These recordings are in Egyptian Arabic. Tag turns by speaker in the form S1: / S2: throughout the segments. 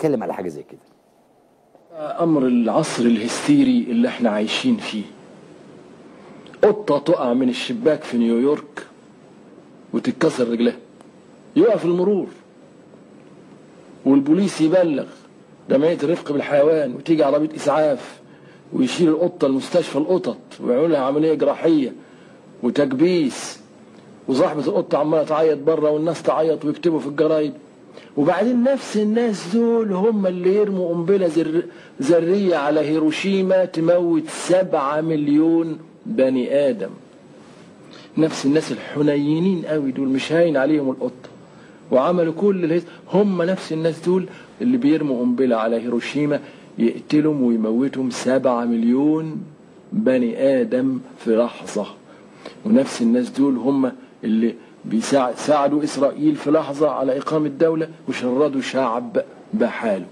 S1: اتكلم على حاجه زي كده
S2: امر العصر الهستيري اللي احنا عايشين فيه قطة تقع من الشباك في نيويورك وتتكسر رجلها يقف المرور والبوليس يبلغ جمعية الرفق بالحيوان وتيجي عربية إسعاف ويشيل القطة لمستشفى القطط ويعمل لها عملية جراحية وتكبيس وصاحبة القطة عمالة تعيط بره والناس تعيط ويكتبوا في الجرايد وبعدين نفس الناس دول هم اللي يرموا قنبلة ذر- ذرية على هيروشيما تموت سبعة مليون بني آدم نفس الناس الحنينين قوي دول مش هاين عليهم القطة وعملوا كل الهيز هم نفس الناس دول اللي بيرموا قنبلة على هيروشيما يقتلهم ويموتهم سبعة مليون بني آدم في لحظة ونفس الناس دول هم اللي بيساعدوا إسرائيل في لحظة على إقامة دولة وشردوا شعب بحاله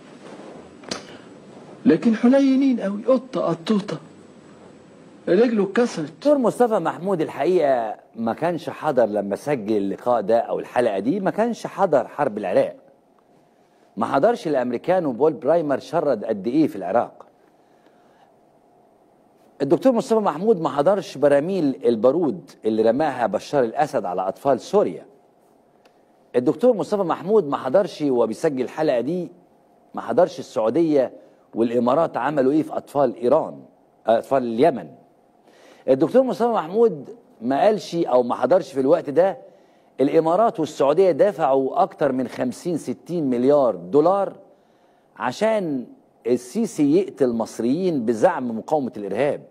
S2: لكن حنينين قوي قطة قطوطة رجله اتكسرت
S1: دكتور مصطفى محمود الحقيقه ما كانش حضر لما سجل اللقاء ده او الحلقه دي ما كانش حضر حرب العراق ما حضرش الامريكان وبول برايمر شرد قد ايه في العراق الدكتور مصطفى محمود ما حضرش براميل البارود اللي رماها بشار الاسد على اطفال سوريا الدكتور مصطفى محمود ما حضرش وهو بيسجل الحلقه دي ما حضرش السعوديه والامارات عملوا ايه في اطفال ايران اطفال اليمن الدكتور مصطفى محمود ما قالش او ما حضرش في الوقت ده الامارات والسعوديه دفعوا اكتر من 50 60 مليار دولار عشان السيسي يقتل المصريين بزعم مقاومه الارهاب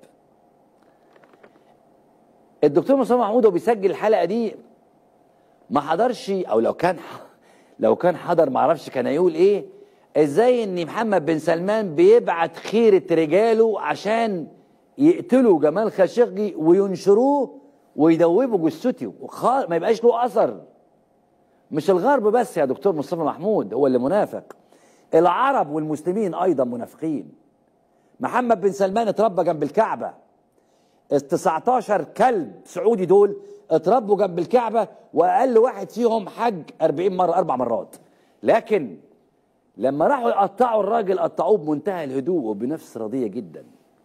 S1: الدكتور مصطفى محمود وهو بيسجل الحلقه دي ما حضرش او لو كان لو كان حضر ما اعرفش كان هيقول ايه ازاي ان محمد بن سلمان بيبعت خيرة رجاله عشان يقتلوا جمال خاشقجي وينشروه ويدوبوا جثته وخا- ما يبقاش له اثر مش الغرب بس يا دكتور مصطفى محمود هو اللي منافق العرب والمسلمين ايضا منافقين محمد بن سلمان اتربى جنب الكعبه ال 19 كلب سعودي دول اتربوا جنب الكعبه واقل واحد فيهم حج 40 مره اربع مرات لكن لما راحوا يقطعوا الراجل قطعوه بمنتهى الهدوء وبنفس رضيه جدا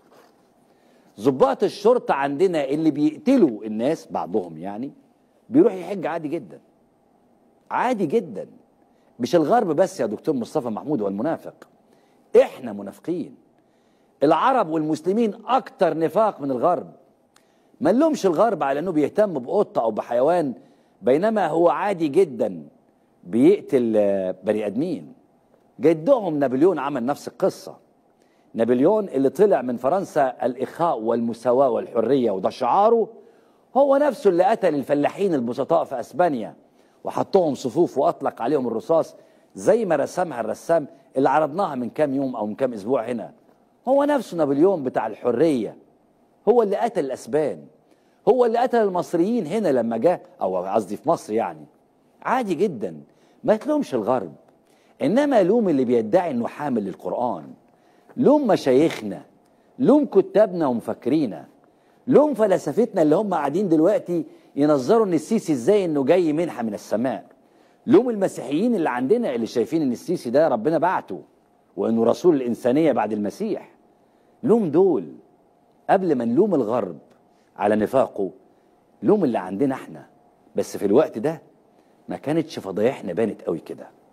S1: ضباط الشرطه عندنا اللي بيقتلوا الناس بعضهم يعني بيروح يحج عادي جدا عادي جدا مش الغرب بس يا دكتور مصطفى محمود هو المنافق احنا منافقين العرب والمسلمين اكتر نفاق من الغرب ما نلومش الغرب على انه بيهتم بقطه او بحيوان بينما هو عادي جدا بيقتل آه، بني ادمين جدهم نابليون عمل نفس القصه نابليون اللي طلع من فرنسا الاخاء والمساواه والحريه وده شعاره هو نفسه اللي قتل الفلاحين البسطاء في اسبانيا وحطهم صفوف واطلق عليهم الرصاص زي ما رسمها الرسام اللي عرضناها من كام يوم او من كام اسبوع هنا هو نفسه نابليون بتاع الحريه هو اللي قتل الاسبان هو اللي قتل المصريين هنا لما جه او قصدي في مصر يعني عادي جدا ما تلومش الغرب انما لوم اللي بيدعي انه حامل للقران لوم مشايخنا لوم كتابنا ومفكرينا لوم فلسفتنا اللي هم قاعدين دلوقتي ينظروا ان السيسي ازاي انه جاي منحه من السماء لوم المسيحيين اللي عندنا اللي شايفين ان السيسي ده ربنا بعته وانه رسول الانسانيه بعد المسيح لوم دول قبل ما نلوم الغرب على نفاقه لوم اللي عندنا احنا بس في الوقت ده ما كانتش فضايحنا بانت قوي كده